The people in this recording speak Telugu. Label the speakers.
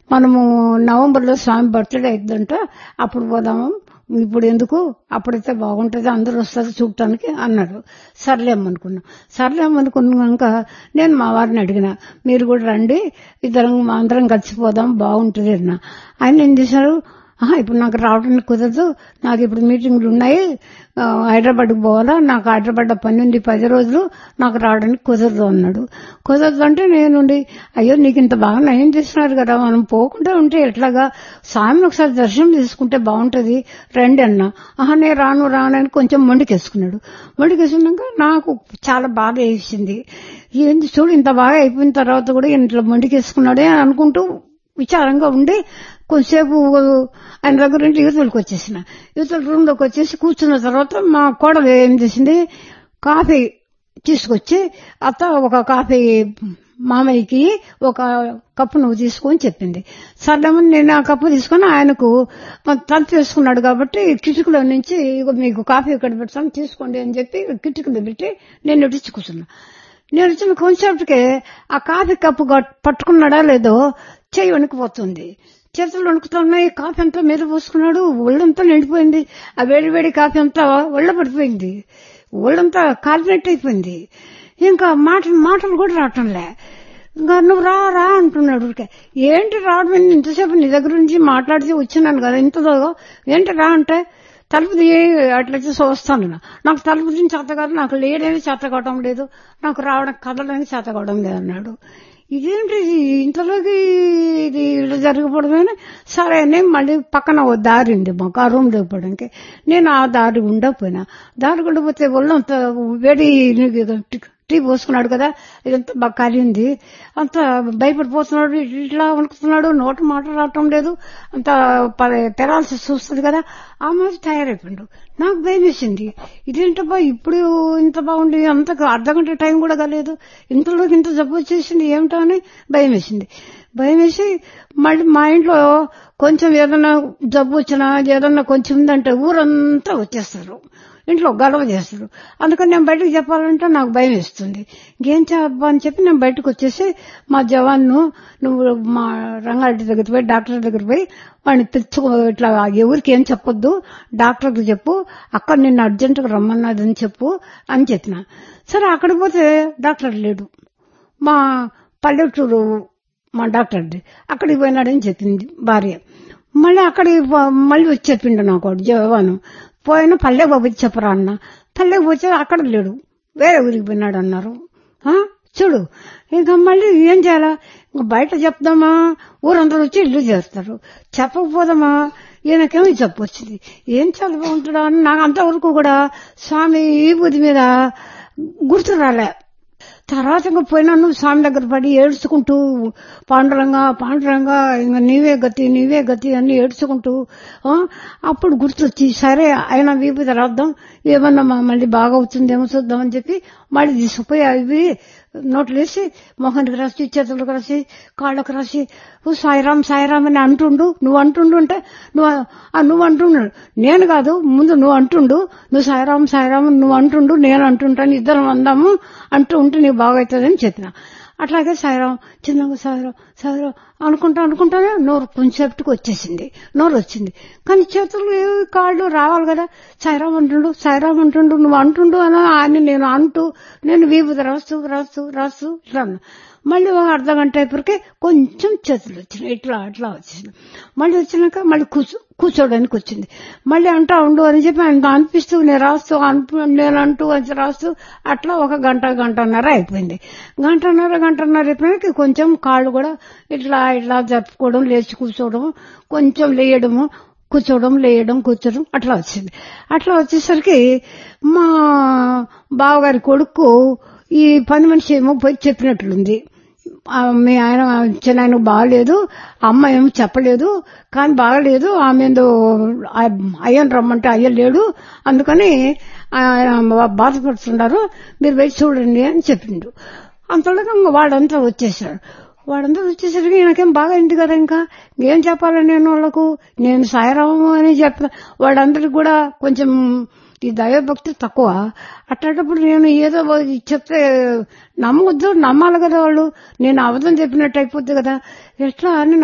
Speaker 1: మనము నవంబర్లో స్వామి బర్త్డే అయిద్దంట అప్పుడు పోదాము ఇప్పుడు ఎందుకు అప్పుడైతే బాగుంటుంది అందరూ వస్తారు చూడటానికి అన్నాడు సర్లేమనుకున్నాం సర్లేమనుకున్నాక నేను మా వారిని అడిగిన మీరు కూడా రండి ఇద్దరం అందరం కలిసిపోదాం బాగుంటుంది అన్న ఆయన ఏం చేశారు "ఆహా, ఇప్పుడు నాకు రావడానికి కుదరదు నాకు ఇప్పుడు మీటింగ్లు ఉన్నాయి ఆ, హైదరాబాద్కి పోవాలా నాకు హైదరాబాద్ పని ఉంది పది రోజులు నాకు రావడానికి కుదరదు అన్నాడు కుదరదు అంటే నేనుండి అయ్యో నీకు ఇంత బాగా నయం చేస్తున్నారు కదా మనం పోకుండా ఉంటే ఎట్లాగా స్వామిని ఒకసారి దర్శనం తీసుకుంటే బాగుంటది రండి అన్న ఆహా నేను రాను రాను అని కొంచెం మొండికేసుకున్నాడు మొండికేసుకున్నాక నాకు చాలా బాధ వేసింది ఏంది చూడు ఇంత బాగా అయిపోయిన తర్వాత కూడా ఇంట్లో మొండికేసుకున్నాడే అని అనుకుంటూ విచారంగా ఉండి కొంతసేపు ఆయన దగ్గర నుండి యువతలకు వచ్చేసిన యువతల రూమ్ లోకి వచ్చేసి కూర్చున్న తర్వాత మా కోడలు ఏం చేసింది కాఫీ తీసుకొచ్చి అత్త ఒక కాఫీ మామయ్యకి ఒక కప్పు నువ్వు తీసుకొని చెప్పింది సర్లేమని నేను ఆ కప్పు తీసుకొని ఆయనకు తలుపు వేసుకున్నాడు కాబట్టి కిటికీలో నుంచి ఇగో మీకు కాఫీ ఇక్కడ పెడతాను తీసుకోండి అని చెప్పి కిటికీలో పెట్టి నేను ఇడిచి కూర్చున్నా నేను వచ్చిన కొంచెంసేపటికే ఆ కాఫీ కప్పు గట్- పట్టుకున్నాడా లేదో చెయ్యి వణికిపోతుంది చేతులు వణుకుతున్నాయి కాఫీ అంతా మీద పోసుకున్నాడు ఒళ్ళంతా నిండిపోయింది ఆ వేడి వేడి కాఫీ అంతా ఒళ్ళ పడిపోయింది ఒళ్ళంతా కాలినట్టు అయిపోయింది ఇంకా మాటలు మాటలు కూడా రావటంలే ఇంకా నువ్వు రా రా అంటున్నాడు ఊరికే ఏంటి రావడం ఏంటి? ఇంతసేపు నీ దగ్గర నుంచి మాట్లాడితే వచ్చినాను కదా ఇంతదో ఏంటి రా అంటే తలుపు తీయి అట్లా చేసి వస్తాను నా. నాకు తలుపు తీసి చేత కాదు నాకు లేడేది చేత కావడం లేదు నాకు రావడం కదలని చేత కావడం లేదు అన్నాడు ఇదేంటి ఇది? ఇంతలోకి ఇది ఇలా జరగకూడదని సరే అని మళ్ళీ పక్కన ఓ దారి ఉంది మాకు ఆ రూమ్ పోవడానికి నేను ఆ దారి ఉండకపోయినా దారి ఉండకపోతే ఒళ్ళంత వేడి టీ పోసుకున్నాడు కదా ఇదంతా బాగా కాలింది అంత భయపడిపోతున్నాడు ఇట్లా వణుకుతున్నాడు నోట మాట రావటం లేదు అంత పెరాల్సి చూస్తుంది కదా ఆ మాది తయారైపోయాడు నాకు భయం వేసింది ఇదేంటబ్బా ఇప్పుడు ఇంత బాగుంది అంత అర్ధ గంట టైం కూడా కాలేదు ఇంతలోకి ఇంత జబ్బు వచ్చేసింది ఏమిటో అని భయం వేసింది భయం వేసి మళ్ళీ మా ఇంట్లో కొంచెం ఏదన్నా జబ్బు వచ్చినా ఏదన్నా కొంచెం ఉందంటే ఊరంతా వచ్చేస్తారు ఇంట్లో గొడవ చేస్తారు అందుకని నేను బయటకు చెప్పాలంటే నాకు భయం వేస్తుంది ఇంకేం చెప్పా అని చెప్పి నేను బయటకు వచ్చేసి మా జవాన్ను నువ్వు మా రంగారెడ్డి దగ్గర పోయి డాక్టర్ దగ్గర పోయి వాడిని తెచ్చుకో ఇట్లా ఎవరికి ఏం చెప్పొద్దు డాక్టర్కి చెప్పు అక్కడ నిన్ను అర్జెంటుగా రమ్మన్నదని చెప్పు అని చెప్పిన సరే అక్కడికి పోతే డాక్టర్ లేడు మా పల్లెటూరు మా డాక్టర్ది అక్కడికి పోయినాడని చెప్పింది భార్య మళ్ళీ అక్కడికి పో- మళ్ళీ వచ్చి చెప్పిండు నాకు వాడు జవాను పోయిన పల్లె బాబు చెప్పరా అన్న పల్లెకి పోతే అక్కడ లేడు వేరే ఊరికి పోయినాడు అన్నారు ఆ? చూడు ఇక మళ్ళీ ఏం చేయాలా ఇంక బయట చెప్దామా ఊరందరూ వచ్చి ఇల్లు చేస్తారు చెప్పకపోదామా ఈయనకేమో ఈ జబ్బు వచ్చింది ఏం చాలా బాగుంటుందా అని నాకు అంతవరకు కూడా స్వామి ఈ బుద్ధి మీద గుర్తు రాలే తర్వాత ఇంకా పోయినాను స్వామి దగ్గర పడి ఏడ్చుకుంటూ పాండురంగా పాండురంగా ఇంకా నీవే గతి నీవే గతి అని ఏడ్చుకుంటూ ఆ, అప్పుడు గుర్తొచ్చి సరే అయినా వీపు రాద్దాం ఏమన్నా మా- మళ్ళీ బాగా అవుతుందేమో చూద్దాం అని చెప్పి మళ్ళీ తీసుకుపోయి అవి నోట్లు వేసి మొహానికి రాసి చేతులకు రాసి కాళ్ళకు రాసి "ఓ సాయిరాం సాయిరాం అని అంటుండు నువ్వు అంటుండు అంటే నువ్వు ఆ, నువ్వు అంటున్నాడు నేను కాదు ముందు నువ్వు అంటుండు నువ్వు సాయిరాం సాయిరాం అని నువ్వు అంటుండు నేను అంటుంటాను ఇద్దరం అందాము అంటూ ఉంటే నీకు బాగవుతుందని చెప్పిన అట్లాగే సాయిరాం చిన్నగా సాయిరాం సాయిరాం అనుకుంటా అనుకుంటానే నోరు కొంచెంసేపటికి వచ్చేసింది నోరు వచ్చింది కానీ చేతులు ఏవి కాళ్ళు రావాలి కదా సాయిరాం అంటుండు సాయిరాం అంటుండు నువ్వు అంటుండు అని ఆయన నేను అంటూ నేను వీపు రాస్తూ రాస్తూ రాస్తూ ఇట్లా అన్నా. మళ్ళీ ఒక అర్ధ గంట అయిపోయికే కొంచెం చేతులు వచ్చినాయి ఇట్లా అట్లా వచ్చేసింది మళ్ళీ వచ్చినాక మళ్ళీ కూర్చో కూర్చోడానికి వచ్చింది మళ్ళీ అంటా ఉండు అని చెప్పి ఆయన అనిపిస్తూ నేను రాస్తూ అనిపి- నేను అంటూ అని రాస్తూ అట్లా ఒక గంట గంటన్నర అయిపోయింది గంటన్నర గంటన్నర అయిపోయినాక కొంచెం కాళ్ళు కూడా ఇట్లా ఇట్లా జరుపుకోవడం లేచి కూర్చోవడం కొంచెం లేయడము కూర్చోవడం లేయడం కూర్చోవడం అట్లా వచ్చింది అట్లా వచ్చేసరికి మా బావగారి కొడుకు ఈ పని మనిషి ఏమో పోయి చెప్పినట్లుంది ఆ, మీ ఆయన చిన్న ఆయన బాగలేదు అమ్మ ఏమో చెప్పలేదు కానీ బాగలేదు ఆమె ఏందో అయ్యని రమ్మంటే అయ్య లేడు అందుకని ఆయన బాధపడుతున్నారు మీరు వెళ్ళి చూడండి అని చెప్పిండు అంతలోకి ఇంక వాడంతా వచ్చేసాడు వాడంతా వచ్చేసరికి నాకేం బాగా అయింది కదా ఇంకా ఏం చెప్పాలి నేను వాళ్ళకు నేను సాయరాము అని చెప్తా వాళ్ళందరికి కూడా కొంచెం ఈ దైవభక్తి తక్కువ అట్లాంటప్పుడు నేను ఏదో చెప్తే నమ్మొద్దు నమ్మాలి కదా వాళ్ళు నేను అబద్ధం చెప్పినట్టు అయిపోద్ది కదా ఎట్లా అని